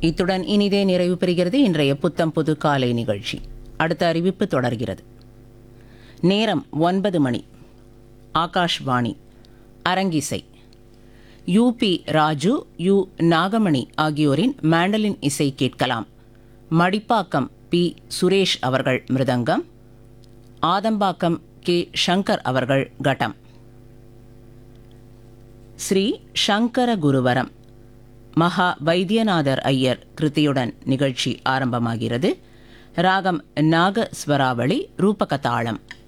இத்துடன் இனிதே நிறைவு பெறுகிறது இன்றைய புத்தம் புது காலை நிகழ்ச்சி அடுத்த அறிவிப்பு தொடர்கிறது நேரம் ஒன்பது மணி ஆகாஷ்வாணி அரங்கிசை யூபி ராஜு யு நாகமணி ஆகியோரின் மேண்டலின் இசை கேட்கலாம் மடிப்பாக்கம் பி சுரேஷ் அவர்கள் மிருதங்கம் ஆதம்பாக்கம் கே சங்கர் அவர்கள் கட்டம் ஸ்ரீ சங்கர குருவரம் மகா வைத்தியநாதர் ஐயர் கிருத்தியுடன் நிகழ்ச்சி ஆரம்பமாகிறது ராகம் நாகஸ்வராவளி ரூபகதாளம்